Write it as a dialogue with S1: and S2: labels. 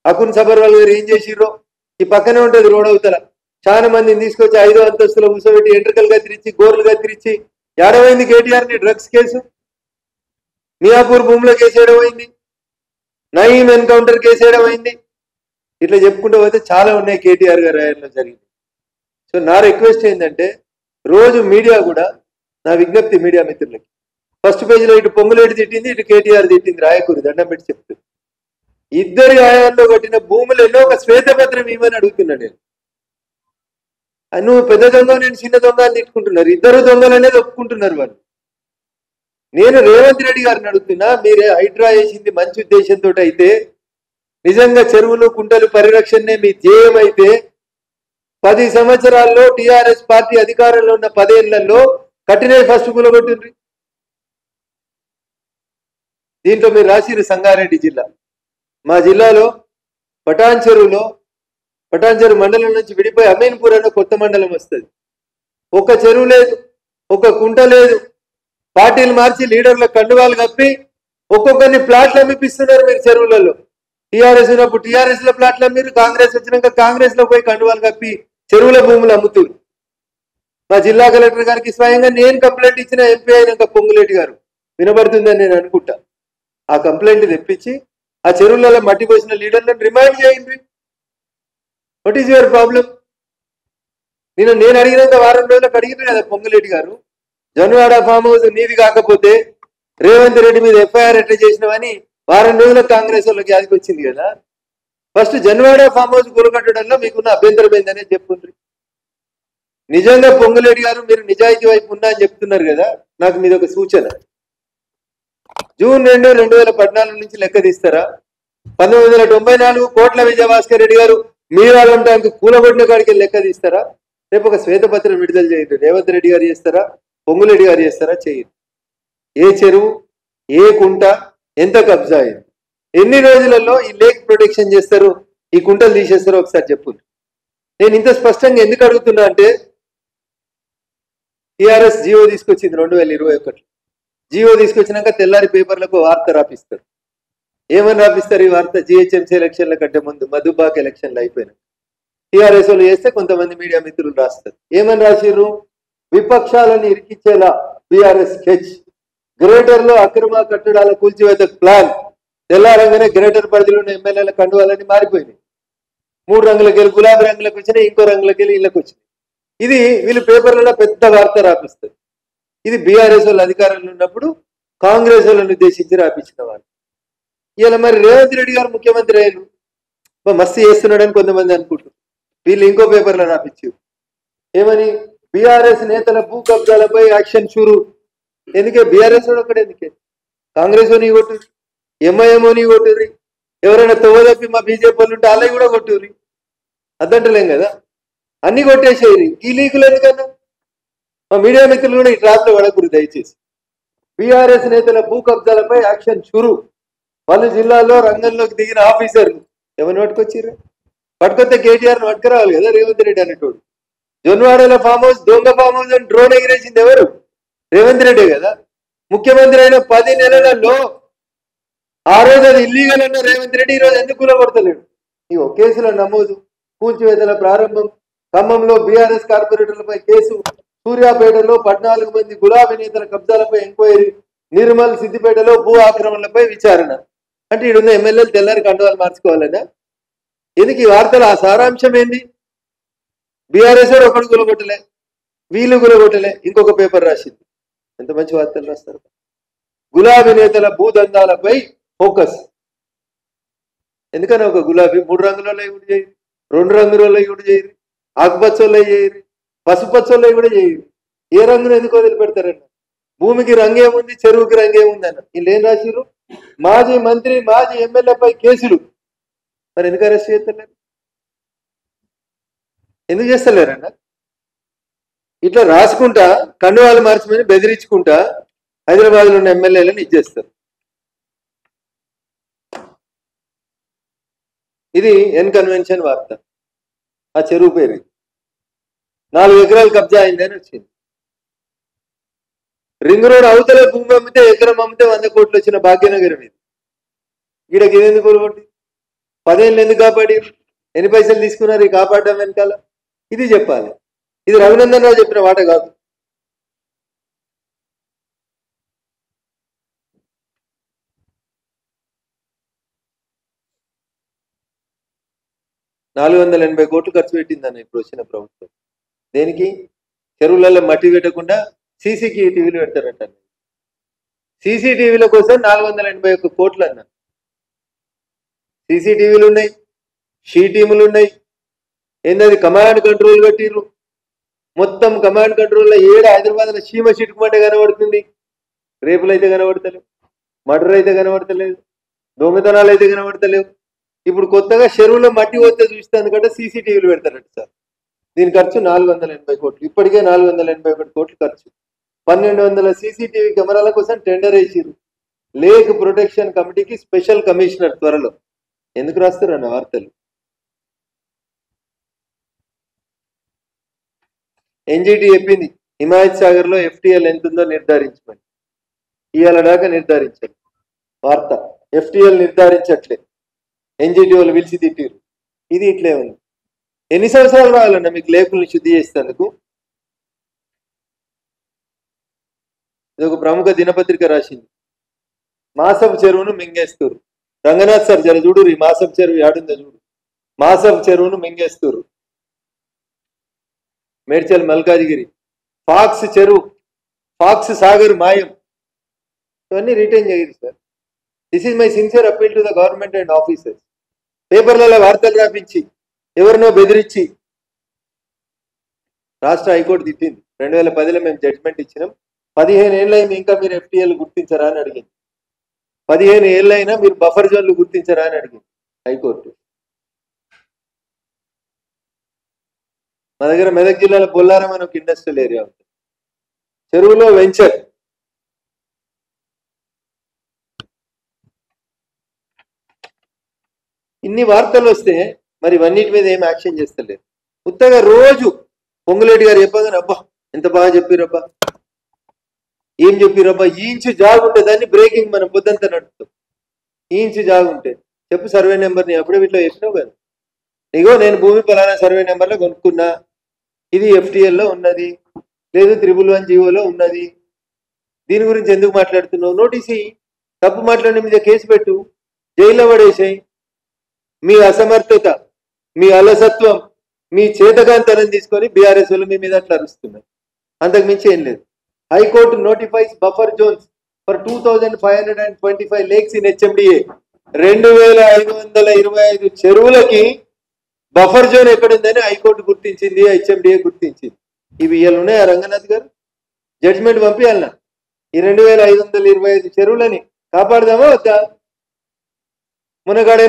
S1: అకున్ సబర్వాల్ గారు ఏం చేసిర్రో ఈ పక్కనే ఉంటది రోడ్ అవతల చాలా మందిని తీసుకొచ్చి ఐదో అంతస్తులో కూర్చోబెట్టి ఎంట్రకలు కత్తిరించి గోర్లు కత్తిరించి ఏడవైంది కేటీఆర్ ని డ్రగ్స్ కేసు మియాపూర్ భూమిలో కేసు ఏడవైంది నయీం ఎన్కౌంటర్ కేసు ఏడవైంది ఇట్లా చెప్పుకుంటూ పోతే చాలా ఉన్నాయి కేటీఆర్ గారి రాయల్లో జరిగింది సో నా రిక్వెస్ట్ ఏంటంటే రోజు మీడియా కూడా నా విజ్ఞప్తి మీడియా మిత్రులకి ఫస్ట్ పేజీలో ఇటు పొంగులేటి తిట్టింది ఇటు కేటీఆర్ తిట్టింది రాయకూరి దండం పెట్టి చెప్తుంది ఇద్దరి ఆయాల్లో కట్టిన భూములలో ఒక శ్వేతపత్రం ఇవ్వని అడుగుతున్నా నేను ఆ, నువ్వు పెద్ద దొంగ నేను చిన్న దొంగ అని తిట్టుకుంటున్నారు ఇద్దరు దొంగలు అనేది ఒప్పుకుంటున్నారు వాళ్ళు నేను రేవంత్ రెడ్డి గారిని అడుగుతున్నా మీరే హైడ్రా వేసింది మంచి ఉద్దేశంతో అయితే నిజంగా చెరువులు కుంటలు పరిరక్షణనే మీ ధ్యేయం అయితే పది సంవత్సరాల్లో టిఆర్ఎస్ పార్టీ అధికారంలో ఉన్న పదేళ్లలో కట్టిన ఫస్ట్ కూలగొట్టిండ్రి దీంట్లో మీరు రాసిరు సంగారెడ్డి జిల్లా మా జిల్లాలో పటాన్ చెరువులో పటాన్ చెరువు మండలం నుంచి విడిపోయి అమీన్పూర్ అనే కొత్త మండలం వస్తుంది ఒక చెరువు లేదు ఒక కుంట లేదు పార్టీలు మార్చి లీడర్ల కండువాలు కప్పి ఒక్కొక్కరిని ప్లాట్లు అమ్మిపిస్తున్నారు మీరు చెరువులలో టీఆర్ఎస్ ఉన్నప్పుడు టీఆర్ఎస్ లో ప్లాట్లు అమ్మిరు కాంగ్రెస్ వచ్చినాక కాంగ్రెస్ లో పోయి కండువాలు కప్పి చెరువుల భూములు అమ్ముతున్నారు మా జిల్లా కలెక్టర్ గారికి స్వయంగా నేను కంప్లైంట్ ఇచ్చిన ఎంపీ అయినాక పొంగులేటి గారు వినబడుతుందని నేను అనుకుంటా ఆ కంప్లైంట్ తెప్పించి ఆ చెరువులలో మట్టి పోసిన లీడర్లను రిమైండ్ చేయండి వాట్ ఈస్ యువర్ ప్రాబ్లం నేను నేను అడిగినంత వారం రోజులకు అడిగిన కదా పొంగులేటి గారు జన్వాడ ఫామ్ హౌస్ నీది కాకపోతే రేవంత్ రెడ్డి మీద ఎఫ్ఐఆర్ ఎట్లా చేసినావని వారం రోజులకు కాంగ్రెస్ వాళ్ళకి యాదికి వచ్చింది కదా ఫస్ట్ జన్వాడ ఫామ్ హౌస్ కూలగట్టడంలో మీకున్న అభ్యంతరం ఏందనేది చెప్పుకుంటారు నిజంగా పొంగులేటి గారు మీరు నిజాయితీ వైపు ఉన్నా అని చెప్తున్నారు కదా నాకు మీద ఒక సూచన జూన్ రెండు రెండు వేల పద్నాలుగు నుంచి లెక్క తీస్తారా పంతొమ్మిది వందల తొంభై నాలుగు కోట్ల విజయభాస్కర్ రెడ్డి గారు మీరాలం ట్యాంక్ కూలగొట్టిన కాడికి లెక్క తీస్తారా రేపు ఒక శ్వేతపత్రం విడుదల చేయండి రేవంత్ రెడ్డి గారు చేస్తారా పొంగులేడి గారు చేస్తారా చేయండి ఏ చెరువు ఏ కుంట ఎంత కబ్జా అయింది ఎన్ని రోజులలో ఈ లేక్ ప్రొటెక్షన్ చేస్తారు ఈ కుంటలు తీసేస్తారో ఒకసారి చెప్పు నేను ఇంత స్పష్టంగా ఎందుకు అడుగుతున్నా అంటే టిఆర్ఎస్ జియో తీసుకొచ్చింది రెండు వేల ఇరవై ఒకటి జియో తీసుకొచ్చినాక తెల్లారి పేపర్లకు వార్త రాపిస్తారు ఏమని రాపిస్తారు ఈ వార్త జిహెచ్ఎంసీ ఎలక్షన్ల కంటే ముందు మధుబాక్ ఎలక్షన్లు అయిపోయినాయి టిఆర్ఎస్ వాళ్ళు చేస్తే కొంతమంది మీడియా మిత్రులు రాస్తారు ఏమని రాసిర్రు విపక్షాలను ఇరికిచ్చేలా బీఆర్ఎస్ స్కెచ్ గ్రేటర్ లో అక్రమ కట్టడాల కూల్చివేత ప్లాన్ తెల్లారంగానే గ్రేటర్ పరిధిలో ఉన్న ఎమ్మెల్యేల కండువాలని మారిపోయినాయి మూడు రంగులకి వెళ్ళి గులాబీ రంగులకు వచ్చినాయి ఇంకో రంగులకి వెళ్ళి ఇళ్ళకి వచ్చినాయి ఇది వీళ్ళు పేపర్లలో పెద్ద వార్త రాపిస్తారు ఇది బీఆర్ఎస్ వాళ్ళు అధికారంలో ఉన్నప్పుడు కాంగ్రెస్ వాళ్ళని ఉద్దేశించి రాపించిన వాళ్ళు ఇలా మరి రేవంత్ రెడ్డి గారు ముఖ్యమంత్రి అయ్యారు "అబ్బా, మస్తు చేస్తున్నాడని కొంతమంది అనుకుంటారు వీళ్ళు ఇంకో పేపర్లో రాపించారు ఏమని బీఆర్ఎస్ నేతల భూ కబ్జాలపై యాక్షన్ షురు ఎందుకే బీఆర్ఎస్ వాడు ఒకటి ఎందుకే కాంగ్రెస్ నీ కొట్టుర్రి ఎంఐఎంఓ నీ కొట్టుర్రి ఎవరైనా తవ్వదప్పి మా బీజేపీ వాళ్ళు ఉంటే వాళ్ళవి కూడా కొట్టుర్రి అద్దంటలేం కదా అన్ని కొట్టేసేయరు ఈ లీకులు ఎందుకన్నా మా మీడియా మిత్రులు కూడా ఈ ట్రాప్ లో పడకూడదు దయచేసి బీఆర్ఎస్ నేతల భూ కబ్జాలపై యాక్షన్ షురు పలు జిల్లాల్లో రంగంలోకి దిగిన ఆఫీసర్లు ఎవరిని పట్టుకొచ్చిర్రు పట్టుకొస్తే కేటీఆర్ ని పట్టుకురావాలి కదా రేవంత్ రెడ్డి అనేటోడు జొన్వాడలో ఫామ్ హౌస్ దొంగ ఫామ్ హౌస్ అని డ్రోన్ ఎగిరేసింది ఎవరు రేవంత్ రెడ్డి కదా ముఖ్యమంత్రి అయిన పది నెలలలో ఆ రోజు అది ఇల్లీగల్ అన్న రేవంత్ రెడ్డి ఈ రోజు ఎందుకు కూలగొడతలేడు ఈ ఒక కేసుల నమోదు కూల్చివేతల ప్రారంభం ఖమ్మంలో బీఆర్ఎస్ కార్పొరేటర్లపై కేసు సూర్యాపేటలో పద్నాలుగు మంది గులాబీ నేతల కబ్జాలపై ఎంక్వైరీ నిర్మల్ సిద్దిపేటలో భూ ఆక్రమణలపై విచారణ అంటే ఈడున్న ఎమ్మెల్యేలు తెల్లారి కండువాలు మార్చుకోవాలనా ఎందుకు ఈ వార్తలు ఆ సారాంశం ఏంది బీఆర్ఎస్ వాడు ఒకడు గులగొట్టలే వీళ్ళు గులగొట్టలే ఇంకొక పేపర్ రాసింది ఎంత మంచి వార్తలు రాస్తారు గులాబీ నేతల భూదందాలపై ఫోకస్ ఎందుకని ఒక గులాబీ మూడు రంగులలో కూడా చేయరు రెండు రంగులలో కూడా చేయరు ఆకుపచ్చలో చేయరు పసుపచ్చలో కూడా చేయరు ఏ రంగును ఎందుకు వదిలిపెడతారన్న భూమికి రంగు ఏముంది చెరువుకి రంగు ఏముంది అన్న వీళ్ళు ఏం రాసిరు మాజీ మంత్రి మాజీ ఎమ్మెల్యేపై కేసులు మరి ఎందుకు అరెస్ట్ చేస్తలేరు ఎందుకు చేస్తలేరన్న ఇట్లా రాసుకుంటా కండువాలు మార్చమని బెదిరించుకుంటా హైదరాబాద్ లో ఉన్న ఎమ్మెల్యేలను ఇచ్చేస్తారు ఇది ఎన్ కన్వెన్షన్ వార్త ఆ చెరువు పేరు ఇది. నాలుగు ఎకరాలు కబ్జా అయింది అని వచ్చింది రింగ్ రోడ్ అవతల భూమి అమ్మితే ఎకరం అమ్మితే వంద కోట్లు వచ్చిన భాగ్యనగరం ఇది ఈడకి ఇదెందుకు కొనుగొట్టి పదేళ్ళు ఎందుకు కాపాడారు ఎన్ని పైసలు తీసుకున్నారు ఈ కాపాడడం వెనకాల ఇది చెప్పాలి ఇది రఘునందన్ రావు చెప్పిన మాట కాదు నాలుగు వందల ఎనభై కోట్లు ఖర్చు పెట్టిందన్న ఇప్పుడు వచ్చిన ప్రభుత్వం దేనికి చెరువులలో మట్టి పెట్టకుండా సీసీకి టీవీలు పెడతారంట సీసీటీవీల కోసం నాలుగు వందల ఎనభై ఒక్క కోట్లు అన్న సీసీటీవీలు ఉన్నాయి షీ టీములు ఉన్నాయి ఏంటది కమాండ్ కంట్రోల్ కట్టిర్రు మొత్తం కమాండ్ కంట్రోల్లో ఏడు హైదరాబాద్లో చీమ చిటుకుమంటే కనబడుతుంది రేపులు అయితే కనబడతలేవు మర్డర్ అయితే కనబడతలేదు దొంగతనాలు అయితే కనబడతలేవు ఇప్పుడు కొత్తగా చెరువులో మట్టి పోతే చూస్తాను కంటే సీసీటీవీలు పెడతారట సార్ దీని ఖర్చు నాలుగు వందల ఎనభై కోట్లు ఇప్పటికే నాలుగు వందల ఎనభై ఒకటి కోట్లు ఖర్చు పన్నెండు వందల సీసీటీవీ కెమెరాల కోసం టెండర్ వేసిరు లేక్ ప్రొటెక్షన్ కమిటీకి స్పెషల్ కమిషనర్ త్వరలో ఎందుకు రాస్తారన్న వార్తలు ఎన్జిటి చెప్పింది హిమాయత్ సాగర్ లో ఎఫ్టిఎల్ ఎంత ఉందో నిర్ధారించమని ఇవాళ దాకా నిర్ధారించారు వార్త ఎఫ్టిఎల్ నిర్ధారించట్లే ఎన్జిటి వాళ్ళు పిలిచి తిట్టిరు ఇది ఇట్లే ఉంది ఎన్ని సంవత్సరాలు రావాలన్నా మీకు లేకుల్ని శుద్ధి చేసేందుకు ఇది ఒక ప్రముఖ దినపత్రిక రాసింది మాసపు చెరువును మింగేస్తారు రంగనాథ్ సార్ జర చూడు ఈ మాసపు చెరువు ఆడుందో చూడు మాసపు చెరువును మింగేస్తారు మేడ్చల్ మల్కాజిగిరి ఫాక్స్ చెరువు ఫాక్స్ సాగర్ మాయం ఇవన్నీ రిటైన్ చేయరు sir this is my sincere appeal to the government and officers పేపర్లలో వార్తలు రాపించి ఎవరినో బెదిరించి రాష్ట్ర హైకోర్టు తిట్టింది రెండు వేల పదిలో మేము జడ్జ్మెంట్ ఇచ్చినాం పదిహేను ఏళ్ళైంది ఇంకా మీరు ఎఫ్టీఎల్ గుర్తించరా అని అడిగింది పదిహేను ఏళ్ళైనా మీరు బఫర్ జోన్లు గుర్తించరా అని అడిగింది హైకోర్టు మా దగ్గర మెదక్ జిల్లాలో బొల్లారం అని ఒక ఇండస్ట్రియల్ ఏరియా ఉంది చెరువులో వెంచర్ ఇన్ని వార్తలు వస్తే మరి ఇవన్నిటి మీద ఏం యాక్షన్ చేస్తలేరు ఉత్తగా రోజు పొంగులేటి గారు చెప్పగానే అబ్బా ఎంత బాగా చెప్పిరబ్బా ఏం చెప్పిరబ్బా ఈ ఇంచు జాగుంటే దాన్ని బ్రేకింగ్ మనం పొద్దంతా నడుపుతాం ఈ ఇంచు జాగుంటే చెప్పు సర్వే నెంబర్ని అప్పుడే వీటిలో చెప్పినావు కదా ఇగో నేను భూమి పలానా సర్వే నెంబర్లో కొనుక్కున్నా ఇది ఎఫ్టిఎల్లో ఉన్నది లేదు త్రిబుల్ వన్ జీవోలో ఉన్నది దీని గురించి ఎందుకు మాట్లాడుతున్నావు నోటీస్ ఇయ్యి. తప్పు మాట్లాడిన మీద కేసు పెట్టు జైల్లో పడేసాయి మీ అసమర్థత మీ అలసత్వం మీ చేతగాంతనం తీసుకొని బీఆర్ఎస్ వాళ్ళు మీ మీద అట్లా అరుస్తున్నారు అంతకు మించి ఏం లేదు high court notifies buffer zones for two thousand five hundred and twenty five lakes in HMDA రెండు వేల ఐదు వందల ఇరవై ఐదు చెరువులకి బఫర్ జోన్ ఎక్కడుందని హైకోర్టు గుర్తించింది హెచ్ఎండిఏ గుర్తించింది ఇవి ఇవాళ ఉన్నాయా రంగనాథ్ గారు జడ్జిమెంట్ పంపించాలనా ఈ రెండు వేల ఐదు వందల ఇరవై ఐదు చెరువులని కాపాడదామా వద్దా మునగాడే